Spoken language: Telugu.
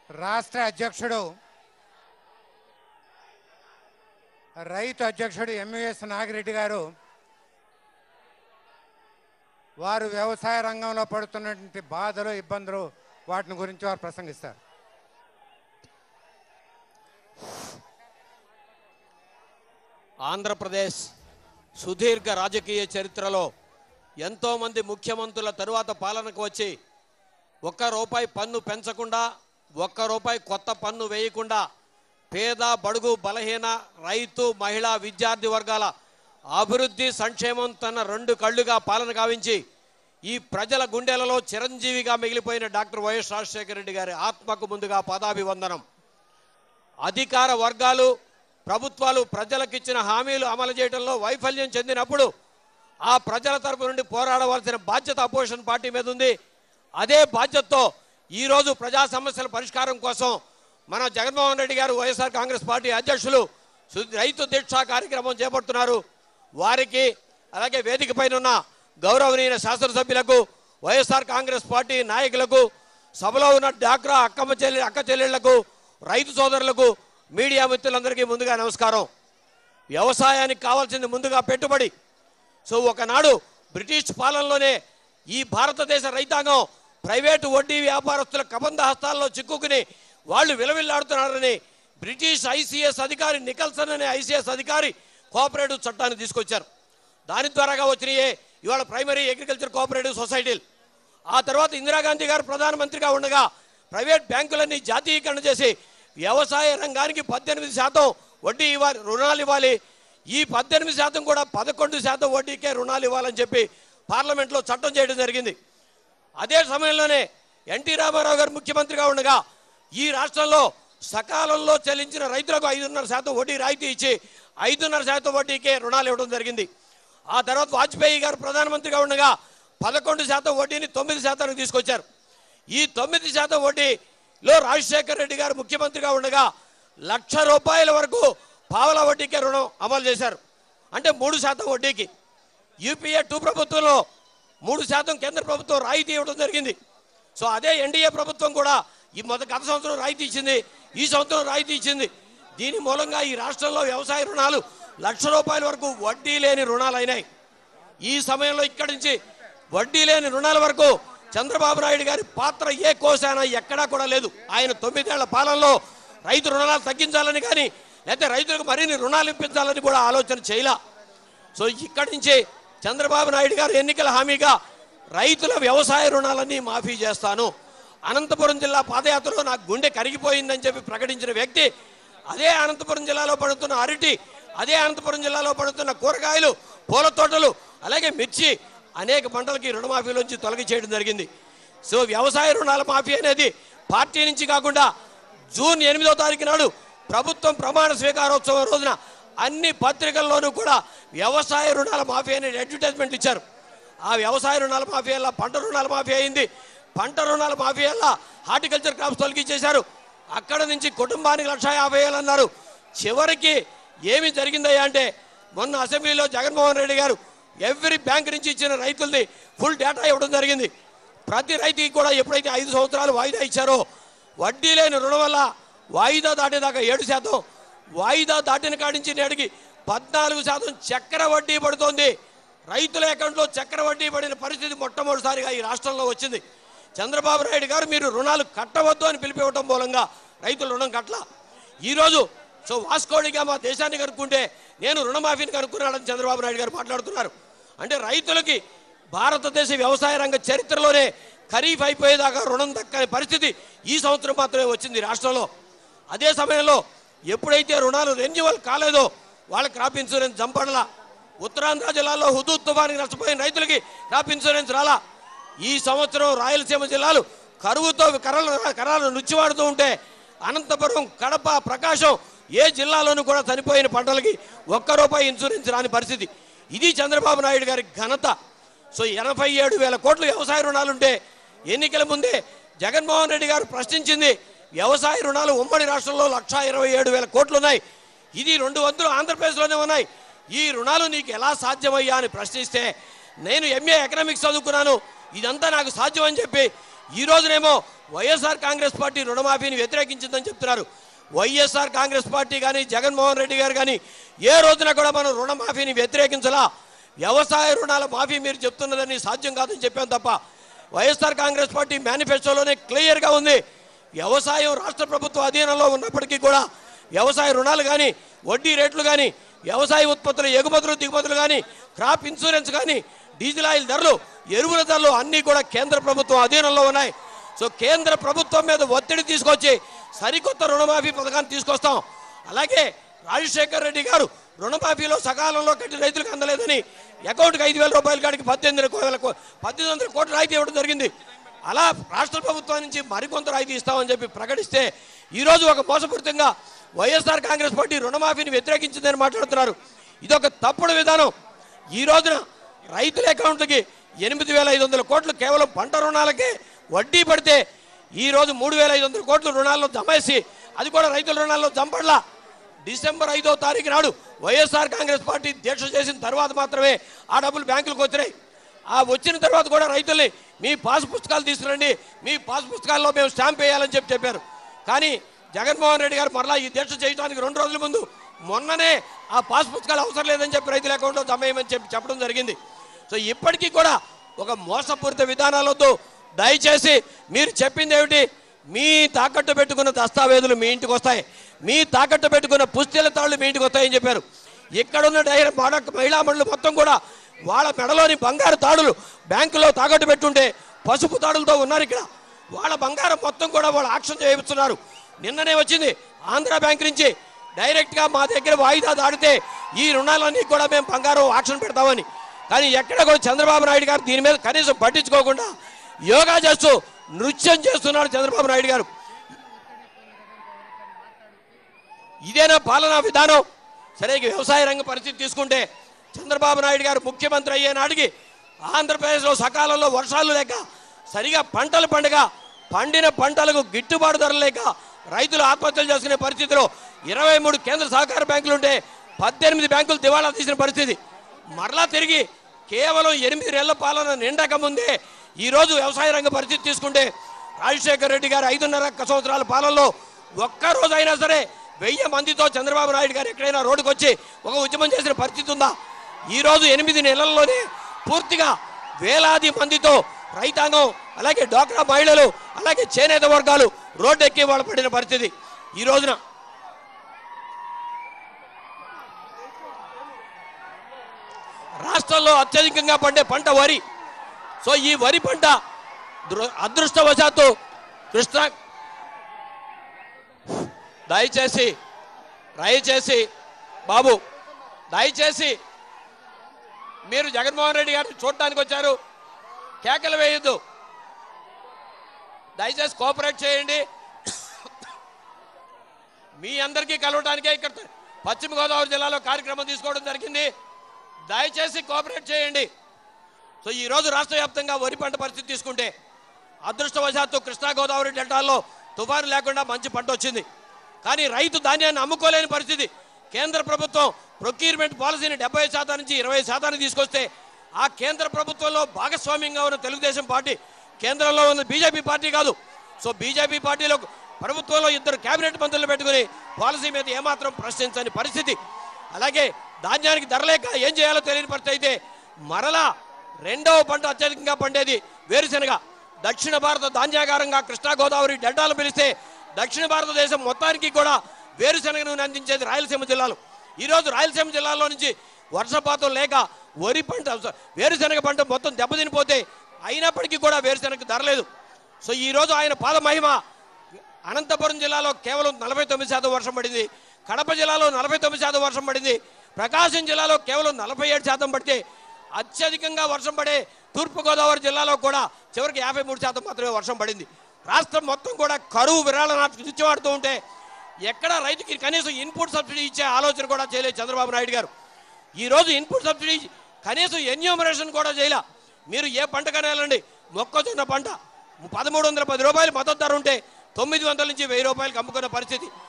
రాష్ట్ర అధ్యక్షుడు రైతు అధ్యక్షుడు ఎంవిఎస్ నాగిరెడ్డి గారు వారు వ్యవసాయ రంగంలో పడుతున్నటువంటి బాధలు ఇబ్బందులు వాటిని గురించి వారు ప్రసంగిస్తారు ఆంధ్రప్రదేశ్ సుదీర్ఘ రాజకీయ చరిత్రలో ఎంతోమంది ముఖ్యమంత్రుల తరువాత పాలనకు వచ్చి ఒక్క రూపాయి పన్ను పెంచకుండా ఒక్క రూపాయి కొత్త పన్ను వేయకుండా పేద బడుగు బలహీన రైతు మహిళా విద్యార్థి వర్గాల అభివృద్ధి సంక్షేమం తన రెండు కళ్ళుగా పాలన గావించి ఈ ప్రజల గుండెలలో చిరంజీవిగా మిగిలిపోయిన డాక్టర్ వైఎస్ రాజశేఖర రెడ్డి గారి ఆత్మకు ముందుగా పాదాభివందనం అధికార వర్గాలు ప్రభుత్వాలు ప్రజలకు ఇచ్చిన హామీలు అమలు చేయడంలో వైఫల్యం చెందినప్పుడు ఆ ప్రజల తరపు నుండి పోరాడవలసిన బాధ్యత అపోజిషన్ పార్టీ మీద ఉంది అదే బాధ్యతతో ఈరోజు ప్రజా సమస్యల పరిష్కారం కోసం మన జగన్మోహన్ రెడ్డి గారు వైఎస్ఆర్ కాంగ్రెస్ పార్టీ అధ్యక్షులు సు- రైతు దీక్షా కార్యక్రమం చేపడుతున్నారు వారికి అలాగే వేదిక పైన ఉన్న గౌరవనీయ శాసనసభ్యులకు వైఎస్ఆర్ కాంగ్రెస్ పార్టీ నాయకులకు సభలో ఉన్న డాక్రా అక్కమ్మ చెల్లి అక్క చెల్లెళ్లకు రైతు సోదరులకు మీడియా మిత్రులందరికీ ముందుగా నమస్కారం వ్యవసాయానికి కావాల్సింది ముందుగా పెట్టుబడి సో ఒకనాడు బ్రిటిష్ పాలనలోనే ఈ భారతదేశ రైతాంగం ప్రైవేటు వడ్డీ వ్యాపారస్తుల కబంధ హస్తాల్లో చిక్కుకుని వాళ్ళు విలవిల్లాడుతున్నారని బ్రిటిష్ ఐసీఎస్ అధికారి నికల్సన్ అనే ఐసీఎస్ అధికారి కోఆపరేటివ్ చట్టాన్ని తీసుకొచ్చారు దాని ద్వారాగా వచ్చినాయే ఇవాళ ప్రైమరీ అగ్రికల్చర్ కోఆపరేటివ్ సొసైటీలు ఆ తర్వాత ఇందిరాగాంధీ గారు ప్రధానమంత్రిగా ఉండగా ప్రైవేట్ బ్యాంకులన్నీ జాతీయకరణ చేసి వ్యవసాయ రంగానికి పద్దెనిమిది శాతం వడ్డీ ఇవ్వాలి రుణాలు ఇవ్వాలి ఈ పద్దెనిమిది శాతం కూడా పదకొండు శాతం వడ్డీకే రుణాలు ఇవ్వాలని చెప్పి పార్లమెంట్లో చట్టం చేయడం జరిగింది అదే సమయంలోనే ఎన్టీ రామారావు గారు ముఖ్యమంత్రిగా ఉండగా ఈ రాష్ట్రంలో సకాలంలో చెల్లించిన రైతులకు ఐదున్నర శాతం వడ్డీ రాయితీ ఇచ్చి ఐదున్నర శాతం వడ్డీకే రుణాలు ఇవ్వడం జరిగింది ఆ తర్వాత వాజ్పేయి గారు ప్రధానమంత్రిగా ఉండగా పదకొండు శాతం వడ్డీని తొమ్మిది శాతానికి తీసుకొచ్చారు ఈ తొమ్మిది శాతం వడ్డీలో రాజశేఖర రెడ్డి గారు ముఖ్యమంత్రిగా ఉండగా లక్ష రూపాయల వరకు పావల వడ్డీకే రుణం అమలు చేశారు అంటే మూడు శాతం వడ్డీకి యూపీఏ టూ ప్రభుత్వంలో మూడు శాతం కేంద్ర ప్రభుత్వం రాయితీ ఇవ్వడం జరిగింది సో అదే ఎన్డీఏ ప్రభుత్వం కూడా ఈ మొదటి గత సంవత్సరం రాయితీ ఇచ్చింది ఈ సంవత్సరం రాయితీ ఇచ్చింది దీని మూలంగా ఈ రాష్ట్రంలో వ్యవసాయ రుణాలు లక్ష రూపాయల వరకు వడ్డీ లేని రుణాలు అయినాయి ఈ సమయంలో ఇక్కడి నుంచి వడ్డీ లేని రుణాల వరకు చంద్రబాబు నాయుడు గారి పాత్ర ఏ కోశాన ఎక్కడా కూడా లేదు ఆయన తొమ్మిదేళ్ల పాలనలో రైతు రుణాలు తగ్గించాలని కానీ లేకపోతే రైతులకు మరిన్ని రుణాలు ఇప్పించాలని కూడా ఆలోచన చేయలా సో ఇక్కడి నుంచి చంద్రబాబు నాయుడు గారు ఎన్నికల హామీగా రైతుల వ్యవసాయ రుణాలన్నీ మాఫీ చేస్తాను అనంతపురం జిల్లా పాదయాత్రలో నాకు గుండె కరిగిపోయిందని చెప్పి ప్రకటించిన వ్యక్తి అదే అనంతపురం జిల్లాలో పడుతున్న అరటి అదే అనంతపురం జిల్లాలో పడుతున్న కూరగాయలు పూల తోటలు అలాగే మిర్చి అనేక పంటలకి రుణమాఫీలోంచి తొలగి చేయడం జరిగింది సో వ్యవసాయ రుణాల మాఫీ అనేది పార్టీ నుంచి కాకుండా జూన్ ఎనిమిదో తారీఖు నాడు ప్రభుత్వం ప్రమాణ స్వీకారోత్సవం రోజున అన్ని పత్రికల్లోనూ కూడా వ్యవసాయ రుణాల మాఫీ అనే అడ్వర్టైజ్మెంట్ ఇచ్చారు ఆ వ్యవసాయ రుణాల మాఫీ వల్ల పంట రుణాల మాఫీ అయింది పంట రుణాల మాఫీ వల్ల హార్టికల్చర్ క్రాప్స్ తొలగించేశారు అక్కడ నుంచి కుటుంబానికి లక్ష యాభై వేలు అన్నారు చివరికి ఏమి జరిగిందయ్యా అంటే మొన్న అసెంబ్లీలో జగన్మోహన్ రెడ్డి గారు ఎవ్రీ బ్యాంక్ నుంచి ఇచ్చిన రైతులది ఫుల్ డేటా ఇవ్వడం జరిగింది ప్రతి రైతుకి కూడా ఎప్పుడైతే ఐదు సంవత్సరాలు వాయిదా ఇచ్చారో వడ్డీ లేని రుణం వల్ల వాయిదా దాటేదాకా ఏడు శాతం వాయిదా దాటిన కాడి నుంచి నేటికి పద్నాలుగు శాతం చక్కెర వడ్డీ పడుతోంది రైతుల అకౌంట్లో చక్కెర వడ్డీ పడిన పరిస్థితి మొట్టమొదటిసారిగా ఈ రాష్ట్రంలో వచ్చింది చంద్రబాబు నాయుడు గారు మీరు రుణాలు కట్టవద్దు అని పిలిపివ్వడం మూలంగా రైతులు రుణం కట్టల ఈరోజు సో వాస్కోడిగా మా దేశాన్ని కనుక్కుంటే నేను రుణమాఫీని కనుక్కున్నాడని చంద్రబాబు నాయుడు గారు మాట్లాడుతున్నారు అంటే రైతులకి భారతదేశ వ్యవసాయ రంగ చరిత్రలోనే ఖరీఫ్ అయిపోయేదాకా రుణం దక్కని పరిస్థితి ఈ సంవత్సరం మాత్రమే వచ్చింది రాష్ట్రంలో అదే సమయంలో ఎప్పుడైతే రుణాలు రెన్యువల్ కాలేదో వాళ్ళ క్రాప్ ఇన్సూరెన్స్ జంపడలా ఉత్తరాంధ్ర జిల్లాలో హుదూద్ తుఫానికి నష్టపోయిన రైతులకి క్రాప్ ఇన్సూరెన్స్ రాలా ఈ సంవత్సరం రాయలసీమ జిల్లాలు కరువుతో కర్రలు కర్రలు నుచ్చివాడుతూ ఉంటే అనంతపురం కడప ప్రకాశం ఏ జిల్లాలోనూ కూడా చనిపోయిన పంటలకి ఒక్క రూపాయి ఇన్సూరెన్స్ రాని పరిస్థితి ఇది చంద్రబాబు నాయుడు గారి ఘనత సో ఎనభై ఏడు వేల కోట్లు వ్యవసాయ రుణాలుంటే ఎన్నికల ముందే జగన్మోహన్ రెడ్డి గారు ప్రశ్నించింది వ్యవసాయ రుణాలు ఉమ్మడి రాష్ట్రంలో లక్షా ఇరవై ఏడు వేల కోట్లు ఉన్నాయి ఇది రెండు వంతులు ఆంధ్రప్రదేశ్లోనే ఉన్నాయి ఈ రుణాలు నీకు ఎలా సాధ్యమయ్యా అని ప్రశ్నిస్తే నేను ఎంఏ ఎకనామిక్స్ చదువుకున్నాను ఇదంతా నాకు సాధ్యం అని చెప్పి ఈ రోజునేమో వైఎస్ఆర్ కాంగ్రెస్ పార్టీ రుణమాఫీని వ్యతిరేకించిందని చెప్తున్నారు వైఎస్ఆర్ కాంగ్రెస్ పార్టీ కానీ జగన్మోహన్ రెడ్డి గారు కానీ ఏ రోజున కూడా మనం రుణమాఫీని వ్యతిరేకించలా వ్యవసాయ రుణాల మాఫీ మీరు చెప్తున్నదని సాధ్యం కాదని చెప్పాం తప్ప వైఎస్ఆర్ కాంగ్రెస్ పార్టీ మేనిఫెస్టోలోనే క్లియర్గా ఉంది వ్యవసాయం రాష్ట్ర ప్రభుత్వ అధీనంలో ఉన్నప్పటికీ కూడా వ్యవసాయ రుణాలు కానీ వడ్డీ రేట్లు కానీ వ్యవసాయ ఉత్పత్తుల ఎగుమతులు దిగుమతులు కానీ క్రాప్ ఇన్సూరెన్స్ కానీ డీజిల్ ఆయిల్ ధరలు ఎరువుల ధరలు అన్నీ కూడా కేంద్ర ప్రభుత్వం అధీనంలో ఉన్నాయి సో కేంద్ర ప్రభుత్వం మీద ఒత్తిడి తీసుకొచ్చి సరికొత్త రుణమాఫీ పథకాన్ని తీసుకొస్తాం అలాగే రాజశేఖర్ రెడ్డి గారు రుణమాఫీలో సకాలంలో కట్టి రైతులకు అందలేదని అకౌంట్కి ఐదు వేల రూపాయల కాడికి పద్దెనిమిది వేల కో- పద్దెనిమిది వందల కోట్ల రాయితీ ఇవ్వడం జరిగింది అలా రాష్ట్ర ప్రభుత్వం నుంచి మరికొంత రాయితీ ఇస్తామని చెప్పి ప్రకటిస్తే ఈరోజు ఒక మోసపూరితంగా వైఎస్ఆర్ కాంగ్రెస్ పార్టీ రుణమాఫీని వ్యతిరేకించిందని మాట్లాడుతున్నారు ఇదొక తప్పుడు విధానం ఈ రోజున రైతుల అకౌంట్లకి ఎనిమిది వేల ఐదు వందల కోట్లు కేవలం పంట రుణాలకే వడ్డీ పడితే ఈ రోజు మూడు వేల ఐదు వందల కోట్లు రుణాల్లో జమేసి అది కూడా రైతుల రుణాల్లో జంపడ్లా డిసెంబర్ ఐదో తారీఖు నాడు వైఎస్ఆర్ కాంగ్రెస్ పార్టీ దీక్ష చేసిన తర్వాత మాత్రమే ఆ డబ్బులు బ్యాంకులకు వచ్చినాయి ఆ వచ్చిన తర్వాత కూడా రైతుల్ని మీ పాస్ పుస్తకాలు తీసుకురండి మీ పాస్ పుస్తకాల్లో మేము స్టాంప్ వేయాలని చెప్పి చెప్పారు కానీ జగన్మోహన్ రెడ్డి గారు మరలా ఈ దీక్ష చేయడానికి రెండు రోజుల ముందు మొన్ననే ఆ పాస్ పుస్తకాలు అవసరం లేదని చెప్పి రైతుల అకౌంట్లో జమ చేయమని చెప్పి చెప్పడం జరిగింది సో ఇప్పటికీ కూడా ఒక మోసపూరిత విధానాలతో దయచేసి మీరు చెప్పింది ఏమిటి మీ తాకట్టు పెట్టుకున్న దస్తావేజులు మీ ఇంటికి వస్తాయి మీ తాకట్టు పెట్టుకున్న పుస్తెల తాళ్ళు మీ ఇంటికి వస్తాయని చెప్పారు ఇక్కడున్న డైర మడ- మహిళా మండలి మొత్తం కూడా వాళ్ళ మెడలోని బంగారు తాడులు బ్యాంకులో తాకట్టు పెట్టుంటే పసుపు తాడులతో ఉన్నారు ఇక్కడ వాళ్ళ బంగారం మొత్తం కూడా వాళ్ళు ఆక్షన్ చేయిస్తున్నారు నిన్ననే వచ్చింది ఆంధ్ర బ్యాంక్ నుంచి డైరెక్ట్గా మా దగ్గర వాయిదా దాడితే ఈ రుణాలన్నీ కూడా మేము బంగారం ఆక్షన్ పెడతామని కానీ ఎక్కడ కూడా చంద్రబాబు నాయుడు గారు దీని మీద కనీసం పట్టించుకోకుండా యోగా చేస్తూ నృత్యం చేస్తున్నాడు చంద్రబాబు నాయుడు గారు ఇదేనా పాలనా విధానం సరే ఇక వ్యవసాయ రంగ పరిస్థితి తీసుకుంటే చంద్రబాబు నాయుడు గారు ముఖ్యమంత్రి అయ్యే నాటికి ఆంధ్రప్రదేశ్లో సకాలంలో వర్షాలు లేక సరిగా పంటలు పండగ పండిన పంటలకు గిట్టుబాటు ధర లేక రైతులు ఆత్మహత్యలు చేసుకునే పరిస్థితిలో ఇరవై మూడు కేంద్ర సహకార బ్యాంకులు ఉంటే పద్దెనిమిది బ్యాంకులు దివాళా తీసిన పరిస్థితి మరలా తిరిగి కేవలం ఎనిమిది నెలల పాలన నిండక ముందే ఈరోజు వ్యవసాయ రంగ పరిస్థితి తీసుకుంటే రాజశేఖర్ రెడ్డి గారు ఐదున్నర సంవత్సరాల పాలనలో ఒక్క రోజైనా సరే వెయ్యి మందితో చంద్రబాబు నాయుడు గారు ఎక్కడైనా రోడ్డుకు వచ్చి ఒక ఉద్యమం చేసిన పరిస్థితి ఉందా ఈ రోజు ఎనిమిది నెలల్లోనే పూర్తిగా వేలాది మందితో రైతాంగం అలాగే డోక్రా మహిళలు అలాగే చేనేత వర్గాలు రోడ్డు ఎక్కి వాళ్ళు పడిన పరిస్థితి ఈ రోజున రాష్ట్రంలో అత్యధికంగా పండే పంట వరి సో ఈ వరి పంట దృ- అదృష్టవశాత్తు కృష్ణ దయచేసి దయచేసి బాబు దయచేసి మీరు జగన్మోహన్ రెడ్డి గారిని చూడటానికి వచ్చారు కేకలు వేయొద్దు దయచేసి కోఆపరేట్ చేయండి మీ అందరికీ కలవడానికే ఇక్కడ పశ్చిమ గోదావరి జిల్లాలో కార్యక్రమం తీసుకోవడం జరిగింది దయచేసి కోఆపరేట్ చేయండి సో ఈ రోజు రాష్ట్ర వ్యాప్తంగా వరి పంట పరిస్థితి తీసుకుంటే అదృష్టవశాత్తు కృష్ణా గోదావరి డెల్టాల్లో తుఫాను లేకుండా మంచి పంట వచ్చింది కానీ రైతు ధాన్యాన్ని అమ్ముకోలేని పరిస్థితి కేంద్ర ప్రభుత్వం ప్రొక్యూర్మెంట్ పాలసీని డెబ్బై శాతం నుంచి ఇరవై శాతానికి తీసుకొస్తే ఆ కేంద్ర ప్రభుత్వంలో భాగస్వామ్యంగా ఉన్న తెలుగుదేశం పార్టీ కేంద్రంలో ఉన్న బీజేపీ పార్టీ కాదు సో బీజేపీ పార్టీలో ప్రభుత్వంలో ఇద్దరు కేబినెట్ మంత్రులు పెట్టుకుని పాలసీ మీద ఏమాత్రం ప్రశ్నించని పరిస్థితి అలాగే ధాన్యానికి ధర లేక ఏం చేయాలో తెలియని పరిస్థితి అయితే మరలా రెండవ పంట అత్యధికంగా పండేది వేరుశెనగ దక్షిణ భారత ధాన్యాగారంగా కృష్ణా గోదావరి డెల్టాలు పిలిస్తే దక్షిణ భారతదేశం మొత్తానికి కూడా వేరుశెనగ నూనె అందించేది రాయలసీమ జిల్లాలో ఈరోజు రాయలసీమ జిల్లాలో నుంచి వర్షపాతం లేక వరి పంట వేరుశెనగ పంట మొత్తం దెబ్బతినిపోతే అయినప్పటికీ కూడా వేరుశెనగకు ధర లేదు సో ఈరోజు ఆయన పాద మహిమ అనంతపురం జిల్లాలో కేవలం నలభై తొమ్మిది శాతం వర్షం పడింది కడప జిల్లాలో నలభై తొమ్మిది శాతం వర్షం పడింది ప్రకాశం జిల్లాలో కేవలం నలభై ఏడు శాతం పడితే అత్యధికంగా వర్షం పడే తూర్పుగోదావరి జిల్లాలో కూడా చివరికి యాభై మూడు శాతం మాత్రమే వర్షం పడింది రాష్ట్రం మొత్తం కూడా కరువు విరాళ నృత్యమాడుతూ ఉంటే ఎక్కడ రైతుకి కనీసం ఇన్పుట్ సబ్సిడీ ఇచ్చే ఆలోచన కూడా చేయలేదు చంద్రబాబు నాయుడు గారు ఈ రోజు ఇన్పుట్ సబ్సిడీ కనీసం ఎన్యూమరేషన్ కూడా చేయలే మీరు ఏ పంట కనాలండి మొక్కజొన్న పంట పదమూడు వందల పది రూపాయలు మద్దతు ధర ఉంటే తొమ్మిది వందల నుంచి వెయ్యి రూపాయలకు అమ్ముకున్న పరిస్థితి